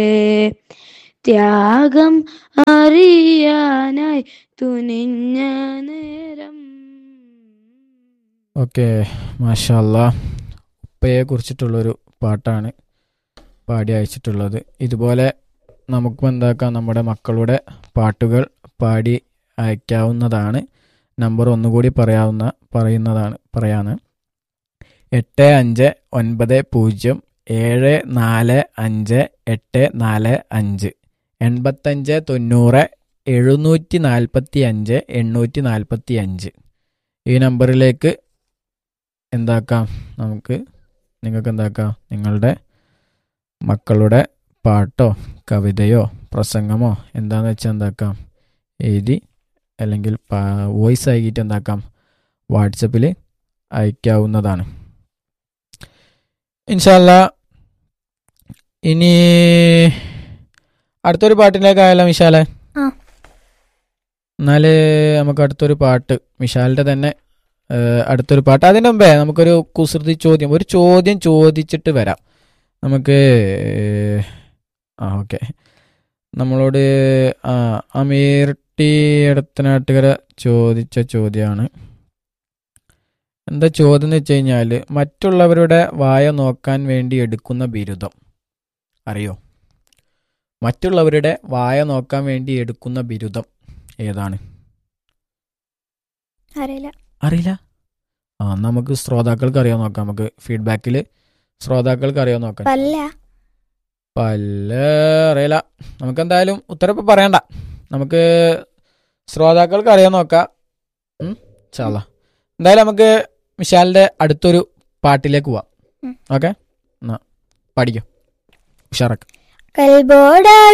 ത്യാഗം അറിയാനായി തുനിഞ്ഞ നേരം ഓക്കെ മാഷല്ല ഉപ്പയെ കുറിച്ചിട്ടുള്ളൊരു പാട്ടാണ് പാടി അയച്ചിട്ടുള്ളത് ഇതുപോലെ നമുക്കും എന്താക്കാം നമ്മുടെ മക്കളുടെ പാട്ടുകൾ പാടി അയക്കാവുന്നതാണ് നമ്പർ ഒന്നുകൂടി പറയാവുന്ന പറയുന്നതാണ് പറയാന്ന് എട്ട് അഞ്ച് ഒൻപത് പൂജ്യം ഏഴ് നാല് അഞ്ച് എട്ട് നാല് അഞ്ച് എൺപത്തഞ്ച് തൊണ്ണൂറ് എഴുന്നൂറ്റി നാൽപ്പത്തി അഞ്ച് എണ്ണൂറ്റി നാൽപ്പത്തി അഞ്ച് ഈ നമ്പറിലേക്ക് എന്താക്കാം നമുക്ക് നിങ്ങൾക്ക് എന്താക്കാം നിങ്ങളുടെ മക്കളുടെ പാട്ടോ കവിതയോ പ്രസംഗമോ എന്താന്ന് വെച്ചാൽ എന്താക്കാം എഴുതി അല്ലെങ്കിൽ വോയിസ് ആക്കിയിട്ട് എന്താക്കാം വാട്സപ്പിൽ അയക്കാവുന്നതാണ് ഇൻഷല്ല ഇനി അടുത്തൊരു പാട്ടിലേക്ക് ആയാലോ വിശാലെ ആ. എന്നാല് നമുക്ക് അടുത്തൊരു പാട്ട് വിശാലിന്റെ തന്നെ ഏഹ്, അടുത്തൊരു പാട്ട് അതിന് മുമ്പേ നമുക്കൊരു കുസൃതി ചോദ്യം ഒരു ചോദ്യം ചോദിച്ചിട്ട് വരാം നമുക്ക് ഏഹ്, ആ ഓക്കെ നമ്മളോട് ആ അമീർ ടി എടത്തനാട്ടുകര ചോദിച്ച ചോദ്യമാണ് എന്താ ചോദ്യം എന്ന് വെച്ച് കഴിഞ്ഞാൽ മറ്റുള്ളവരുടെ വായ നോക്കാൻ വേണ്ടി എടുക്കുന്ന ബിരുദം അറിയോ മറ്റുള്ളവരുടെ വായ നോക്കാൻ വേണ്ടി എടുക്കുന്ന ബിരുദം ഏതാണ് അറിയില്ല അറിയില്ല ആ നമുക്ക് ശ്രോതാക്കൾക്ക് അറിയാൻ നോക്കാം നമുക്ക് ഫീഡ്ബാക്കിൽ ശ്രോതാക്കൾക്ക് അറിയാൻ നോക്കാം പല്ല പല്ല അറിയില്ല നമുക്ക് എന്തായാലും ഉത്തരം ഇപ്പൊ പറയണ്ട നമുക്ക് ശ്രോതാക്കൾക്ക് അറിയാൻ നോക്കാം ഉം, ചാല എന്തായാലും നമുക്ക് വിശാലിന്റെ അടുത്തൊരു പാട്ടിലേക്ക് പോവാം ഉം. ഓക്കെ എന്നാ പഠിക്കും ഉഷാറാക്ക് കൽബോടാ